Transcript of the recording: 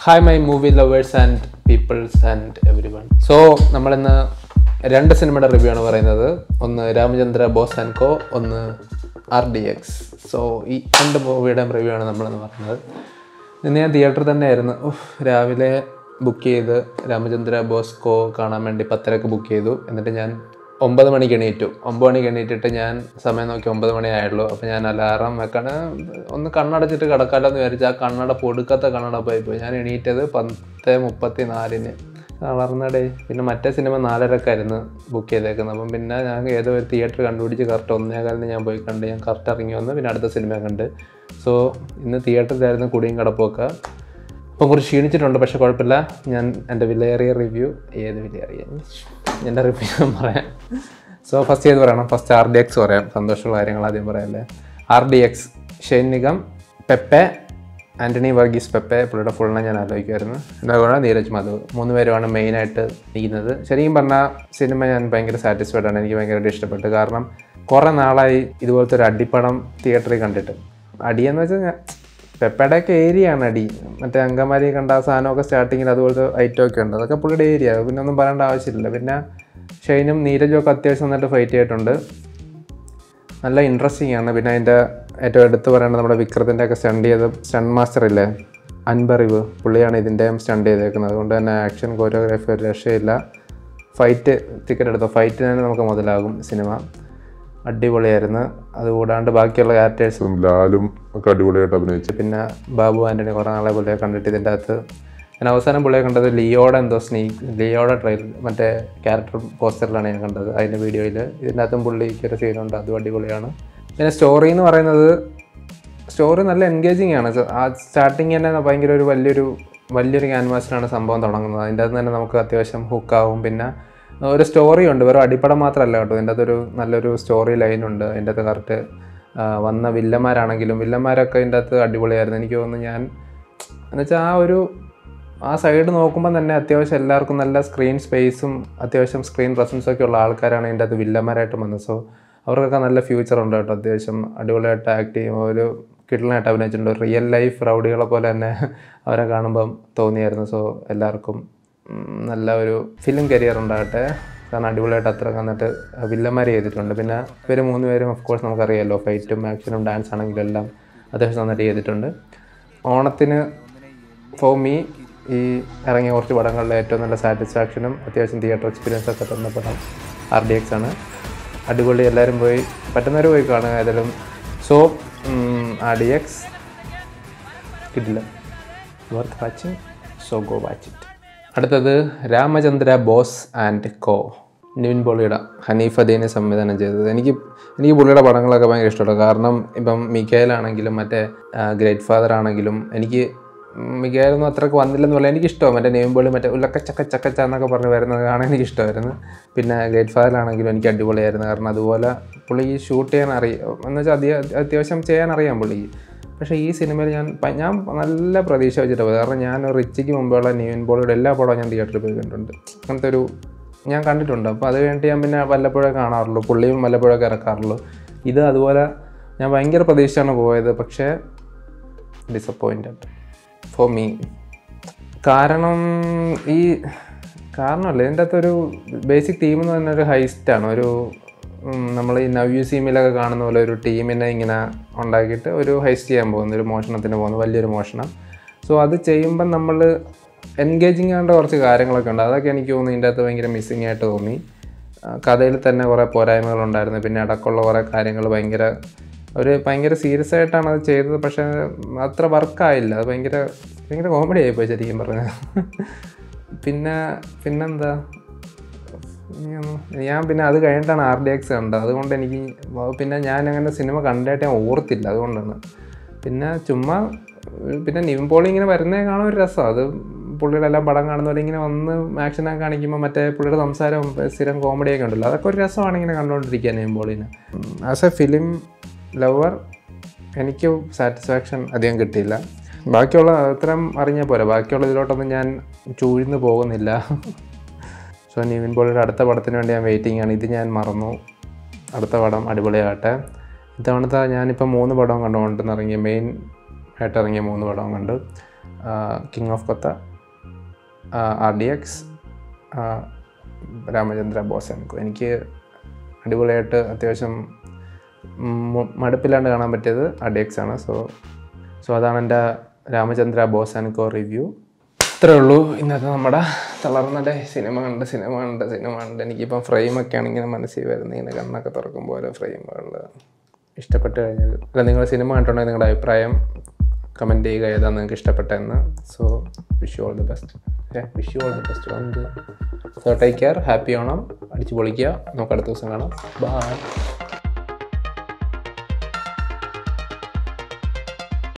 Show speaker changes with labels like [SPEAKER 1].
[SPEAKER 1] hi my movie lovers and peoples and everyone so നമ്മളിന്ന് രണ്ട് സിനിമയുടെ review ആണ് പറയുന്നത് ഒന്ന് രാമചന്ദ്ര ബോസ് ആൻഡ് കോ ഒന്ന് ആർ ഡി എക്സ് സോ ഈ രണ്ട് മൂവിയുടെയും റിവ്യൂ ആണ് നമ്മളിന്ന് പറയുന്നത് ഇന്ന് ഞാൻ തിയേറ്ററിൽ തന്നെയായിരുന്നു ഉഫ്, രാവിലെ ബുക്ക് ചെയ്ത് രാമചന്ദ്ര ബോസ് കോ കാണാൻ വേണ്ടി പത്തരക്ക് ബുക്ക് ചെയ്തു എന്നിട്ട് ഞാൻ ഒമ്പത് മണിക്ക് എണീറ്റു ഒമ്പത് മണിക്ക് എണീറ്റിട്ട് ഞാൻ സമയം നോക്കി ഒമ്പത് മണി ആയുള്ളൂ അപ്പോൾ ഞാൻ അലാറം വെക്കണ ഒന്ന് കണ്ണടച്ചിട്ട് കിടക്കാമല്ലോ എന്ന് വിചാരിച്ചു ആ കണ്ണട പൊടുക്കത്തെ കണ്ണട പോയി പോയി ഞാൻ എണീറ്റത് പത്ത് മുപ്പത്തി നാലിന് വളർന്നടേ പിന്നെ മറ്റേ സിനിമ നാലരക്കായിരുന്നു ബുക്ക് ചെയ്തേക്കുന്നത് അപ്പം പിന്നെ ഞാൻ ഏതോ ഒരു തിയേറ്റർ കണ്ടുപിടിച്ച് കറക്റ്റ് ഒന്നേകാലിന് ഞാൻ പോയി കണ്ട് ഞാൻ കറക്റ്റ് ഇറങ്ങി വന്നു പിന്നെ അടുത്ത സിനിമ കണ്ട് സോ ഇന്ന് തിയേറ്ററിലായിരുന്നു കുടിയും കടപ്പൊക്കെ അപ്പം കുറച്ച് ക്ഷീണിച്ചിട്ടുണ്ട് പക്ഷെ കുഴപ്പമില്ല ഞാൻ എൻ്റെ വിലയേറിയ റിവ്യൂ ഏത് വിലയേറിയ എൻ്റെ റിവ്യൂ ഞാൻ പറയാം സോ ഫസ്റ്റ് ഏത് പറയണം ഫസ്റ്റ് ആർ ഡി എക്സ് പറയാം സന്തോഷമുള്ള കാര്യങ്ങൾ ആദ്യം പറയാമല്ലേ R D X Shane Nigam Pepe Antony Varghese Pepe പുള്ളിയുടെ ഫുള്ളിനെ ഞാൻ ആലോചിക്കുമായിരുന്നു എന്താ കൂടെ നീരജ് മാധവ് മൂന്ന് പേരുമാണ് മെയിനായിട്ട് നിൽക്കുന്നത് ശരിക്കും പറഞ്ഞാൽ സിനിമ ഞാൻ ഭയങ്കര സാറ്റിസ്ഫൈഡ് ആണ് എനിക്ക് ഭയങ്കരമായിട്ട് ഇഷ്ടപ്പെട്ടു കാരണം കുറേ നാളായി ഇതുപോലത്തെ ഒരു അടിപ്പടം തിയേറ്ററിൽ കണ്ടിട്ട് അടിയെന്ന് വെച്ചാൽ ഞാൻ പെപ്പയുടെയൊക്കെ ഏരിയ ആണ് അടി മറ്റേ അങ്കമാലി കണ്ട ആ സാധനമൊക്കെ സ്റ്റാർട്ടിങ്ങിൽ അതുപോലത്തെ ഐറ്റം ഒക്കെ ഉണ്ട് അതൊക്കെ പുള്ളിയുടെ ഏരിയ പിന്നെ ഒന്നും പറയേണ്ട ആവശ്യമില്ല പിന്നെ ഷെയ്നും നീരജും ഒക്കെ അത്യാവശ്യം നന്നായിട്ട് ഫൈറ്റ് ചെയ്തിട്ടുണ്ട് നല്ല ഇൻട്രസ്റ്റിംഗ് ആണ് പിന്നെ അതിൻ്റെ ഏറ്റവും എടുത്ത് പറയേണ്ടത് നമ്മുടെ വിക്രത്തിൻ്റെ ഒക്കെ സ്റ്റണ്ട് ചെയ്ത സ്റ്റണ്ട് മാസ്റ്റർ ഇല്ലേ അൻപറിവ് പുള്ളിയാണ് ഇതിൻ്റെയും സ്റ്റണ്ട് ചെയ്തേക്കുന്നത് അതുകൊണ്ട് തന്നെ ആക്ഷൻ കോറിയോഗ്രാഫി ഒരു രക്ഷയില്ല ഫൈറ്റ് ടിക്കറ്റ് എടുത്തോ ഫൈറ്റ് തന്നെ നമുക്ക് മുതലാകും സിനിമ അടിപൊളിയായിരുന്നു അതുകൂടാണ്ട് ബാക്കിയുള്ള ക്യാരക്ടേഴ്സ്
[SPEAKER 2] ഉം ലാലും ഒക്കെ അടിപൊളിയായിട്ട് അഭിനയിച്ചു
[SPEAKER 1] പിന്നെ ബാബു ആൻ്റണി കുറേ നാളെ പുള്ളിയെ കണ്ടിട്ട് ഇതിൻ്റെ അകത്ത് ഞാൻ അവസാനം പുള്ളിയെ കണ്ടത് ലിയോടെ എന്തോ സ്നീക്ക് ലിയോടെ ട്രെയിൽ മറ്റേ ക്യാരക്ടർ പോസ്റ്ററിലാണ് ഞാൻ കണ്ടത് അതിൻ്റെ വീഡിയോയിൽ ഇതിൻ്റെ അകത്തും പുള്ളിക്ക് ഒരു സീനുണ്ട് അതും അടിപൊളിയാണ് പിന്നെ സ്റ്റോറി എന്ന് പറയുന്നത് സ്റ്റോറി നല്ല എൻഗേജിങ് ആണ് സ- ആ സ്റ്റാർട്ടിങ് തന്നെ ഭയങ്കര ഒരു വലിയൊരു വലിയൊരു ക്യാൻവാസിലാണ് സംഭവം തുടങ്ങുന്നത് അതിൻ്റെ അകത്ത് തന്നെ നമുക്ക് അത്യാവശ്യം ഹുക്കാവും പിന്നെ ഒരു സ്റ്റോറി ഉണ്ട് വെറും അടിപ്പടം മാത്രമല്ല കേട്ടോ ഇതിൻ്റെ അകത്തൊരു നല്ലൊരു സ്റ്റോറി ലൈൻ ഉണ്ട് അതിൻ്റെ അകത്ത് കറക്റ്റ് വന്ന വില്ലന്മാരാണെങ്കിലും വില്ലന്മാരൊക്കെ ഇതിൻ്റെ അകത്ത് അടിപൊളിയായിരുന്നു എനിക്ക് തോന്നുന്നു ഞാൻ എന്നുവെച്ചാൽ ആ ഒരു ആ സൈഡ് നോക്കുമ്പോൾ തന്നെ അത്യാവശ്യം എല്ലാവർക്കും നല്ല സ്ക്രീൻ സ്പേസും അത്യാവശ്യം സ്ക്രീൻ പ്രസൻസും ഒക്കെ ഉള്ള ആൾക്കാരാണ് ഇതിൻ്റെ അകത്ത് വില്ലന്മാരായിട്ട് വന്നത് സോ അവർക്കൊക്കെ നല്ല ഫ്യൂച്ചർ ഉണ്ട് കേട്ടോ അത്യാവശ്യം അടിപൊളിയായിട്ട് ആക്ട് ചെയ്യും ഒരു കിടലായിട്ട് അഭിനയിച്ചിട്ടുണ്ട് റിയൽ ലൈഫ് റൗഡികളെ പോലെ തന്നെ അവരെ കാണുമ്പം തോന്നിയായിരുന്നു സോ എല്ലാവർക്കും ഉം, നല്ല ഒരു ഫിലിം കരിയർ ഉണ്ടാകട്ടെ കാരണം അടിപൊളിയായിട്ട് അത്ര വന്നിട്ട് വില്ലന്മാർ ചെയ്തിട്ടുണ്ട് പിന്നെ ഇവർ മൂന്ന് പേരും ഓഫ് കോഴ്സ് നമുക്കറിയാമല്ലോ ഫൈറ്റും ആക്ഷനും ഡാൻസ് ആണെങ്കിലും എല്ലാം അത്യാവശ്യം നന്നായിട്ട് ചെയ്തിട്ടുണ്ട് ഓണത്തിന് ഫോർ മീ ഈ ഇറങ്ങിയ കുറച്ച് പടങ്ങളിലെ ഏറ്റവും നല്ല സാറ്റിസ്ഫാക്ഷനും അത്യാവശ്യം തിയേറ്റർ എക്സ്പീരിയൻസ് ഒക്കെ തന്ന പടം ആർ ഡി എക്സ് ആണ് അടിപൊളി എല്ലാവരും പോയി പറ്റുന്നവർ പോയി കാണുക ഏതായാലും സോ ആർ ഡി എക്സ് കിട്ടില്ല worth watching so go watch it അടുത്തത് രാമചന്ദ്ര ബോസ് ആൻഡ് കോ നിവിൻ പോളിയുടെ ഹനീഫ് അദീനെ സംവിധാനം ചെയ്തത് എനിക്ക് എനിക്ക് പുള്ളിയുടെ പടങ്ങളൊക്കെ ഭയങ്കര ഇഷ്ടമാണ് കാരണം ഇപ്പം മിക്കയിലാണെങ്കിലും മറ്റേ ഗ്രേറ്റ് ഫാദർ ആണെങ്കിലും എനിക്ക് മിക്കയിലൊന്നും അത്രയ്ക്ക് വന്നില്ലെന്ന് പറയാൻ എനിക്ക് ഇഷ്ടമാണ് മറ്റേ നിവിൻ പോളി മറ്റേ ഉള്ളക്ക ചക്ക ചക്കച്ച എന്നൊക്കെ പറഞ്ഞ് വരുന്നത് കാണാൻ എനിക്ക് ഇഷ്ടമായിരുന്നു പിന്നെ ഗ്രേറ്റ് ഫാദറിലാണെങ്കിലും എനിക്ക് അടിപൊളിയായിരുന്നു കാരണം അതുപോലെ പുള്ളി ഷൂട്ട് ചെയ്യാൻ അറിയാം എന്ന് വെച്ചാൽ അധികം അത്യാവശ്യം ചെയ്യാൻ അറിയാം പുള്ളിക്ക് പക്ഷേ ഈ സിനിമയിൽ ഞാൻ പ- ഞാൻ നല്ല പ്രതീക്ഷ വെച്ചിട്ട് പോയത് കാരണം ഞാൻ റിച്ചിക്ക് മുമ്പുള്ള നിവിൻ പോളിയുടെ എല്ലാ പടവും ഞാൻ തിയേറ്ററിൽ പോയി കണ്ടിട്ടുണ്ട് അങ്ങനത്തെ ഒരു ഞാൻ കണ്ടിട്ടുണ്ട് അപ്പോൾ അത് വേണ്ടി ഞാൻ പിന്നെ വല്ലപ്പോഴേ കാണാറുള്ളൂ പുള്ളിയും വല്ലപ്പോഴൊക്കെ ഇറക്കാറുള്ളൂ ഇത് അതുപോലെ ഞാൻ ഭയങ്കര പ്രതീക്ഷയാണ് പോയത് പക്ഷേ ഡിസപ്പോയിൻറ്റഡ് ഫോർ മീ കാരണം ഈ കാരണമല്ല ഇതിൻ്റെ അകത്തൊരു ബേസിക് ടീം എന്ന് പറഞ്ഞ ഒരു ഹൈസ്റ്റാണ് ഒരു നമ്മൾ ഈ നവ്യു സീമിലൊക്കെ കാണുന്ന പോലെ ഒരു ടീമിനെ ഇങ്ങനെ ഉണ്ടാക്കിയിട്ട് ഒരു ഹൈസ്റ്റ് ചെയ്യാൻ പോകുന്നു ഒരു മോഷണത്തിന് പോകുന്നു വലിയൊരു മോഷണം സോ അത് ചെയ്യുമ്പം നമ്മൾ എൻഗേജിങ് ആകേണ്ട കുറച്ച് കാര്യങ്ങളൊക്കെ ഉണ്ട് അതൊക്കെ എനിക്ക് തോന്നുന്നു ഇതിൻ്റെ അകത്ത് ഭയങ്കര മിസ്സിങ് ആയിട്ട് തോന്നി ആ, കഥയിൽ തന്നെ കുറേ പോരായ്മകളുണ്ടായിരുന്നു പിന്നെ അടക്കമുള്ള കുറേ കാര്യങ്ങൾ ഭയങ്കര ഒരു ഭയങ്കര സീരിയസ് ആയിട്ടാണ് അത് ചെയ്തത് പക്ഷേ അത്ര വർക്കായില്ല അത് ഭയങ്കര ഭയങ്കര കോമഡി ആയിപ്പോയി ശരിക്കും പറഞ്ഞാൽ പിന്നെ പിന്നെന്താ ഇനിയൊന്നും- ഞാൻ പിന്നെ അത് കഴിഞ്ഞിട്ടാണ് ആർ ഡി എക്സ് കണ്ടത് അതുകൊണ്ട് എനിക്ക് വ- പിന്നെ ഞാൻ അങ്ങനെ സിനിമ കണ്ടായിട്ട് ഞാൻ ഓർത്തില്ല അതുകൊണ്ടാണ് പിന്നെ ചുമ്മാ ഏഹ് പിന്നെ നിവിൻ പോളി ഇങ്ങനെ വരുന്നേ കാണാൻ ഒരു രസം അത് പുള്ളിയുടെ എല്ലാം പടം കാണുന്ന പോലെ ഇങ്ങനെ വന്ന് ആക്ഷനൊക്കെ കാണിക്കുമ്പോൾ മറ്റേ പുള്ളിയുടെ സംസാരം സ്ഥിരം കോമഡിയൊക്കെ ഉണ്ടല്ലോ അതൊക്കെ ഒരു രസമാണ് ഇങ്ങനെ കണ്ടുകൊണ്ടിരിക്കുക നിവിൻ പോളിനെ ആസ് എ ഫിലിം ലവർ എനിക്ക് സാറ്റിസ്ഫാക്ഷൻ അധികം കിട്ടിയില്ല ബാക്കിയുള്ള അത്രയും അറിഞ്ഞാൽ പോരാ ബാക്കിയുള്ള ഇതിലോട്ടൊന്നും ഞാൻ ചൂഴ്ന്ന് പോകുന്നില്ല സോ നിവിൻ പോളിയുടെ അടുത്ത പടത്തിന് വേണ്ടി ഞാൻ വെയിറ്റിംഗ് ആണ് ഇത് ഞാൻ മറന്നു അടുത്ത പടം അടിപൊളിയാകട്ടെ ഇത്തവണത്തെ ഞാനിപ്പോൾ മൂന്ന് പടവും കണ്ടുകൊണ്ടിരുന്ന് ഇറങ്ങിയ മെയിൻ ആയിട്ട് ഇറങ്ങിയ മൂന്ന് പടവും കണ്ടു king of Kotha R D X Ramachandra Boss and co എനിക്ക് അടിപൊളിയായിട്ട് അത്യാവശ്യം മു- മടുപ്പില്ലാണ്ട് കാണാൻ പറ്റിയത് ആർ ഡി എക്സ് ആണ് സോ സോ അതാണ് എൻ്റെ രാമചന്ദ്ര ബോസാൻകോ റിവ്യൂ ഇത്രേ ഉള്ളൂ ഇന്നത്തെ നമ്മുടെ തളർന്നടെ സിനിമ കണ്ട് സിനിമ കണ്ട് സിനിമ കണ്ട് എനിക്കിപ്പം ഫ്രെയിമൊക്കെയാണ് ഇങ്ങനെ മനസ്സിൽ വരുന്നത് ഇങ്ങനെ കണ്ണൊക്കെ തുറക്കുമ്പോൾ ഓരോ ഫ്രെയിമുകളിൽ ഇഷ്ടപ്പെട്ട് കഴിഞ്ഞാൽ അല്ല നിങ്ങൾ സിനിമ കണ്ടിട്ടുണ്ടെങ്കിൽ നിങ്ങളുടെ അഭിപ്രായം കമൻറ്റ് ചെയ്യുക ഏതാണ് നിങ്ങൾക്ക് ഇഷ്ടപ്പെട്ടതെന്ന് so wish you all the best wish you all the best വന്ന് so take care happy Onam അടിച്ച് പൊളിക്കുക നമുക്ക് അടുത്ത ദിവസം കാണാം ബൈ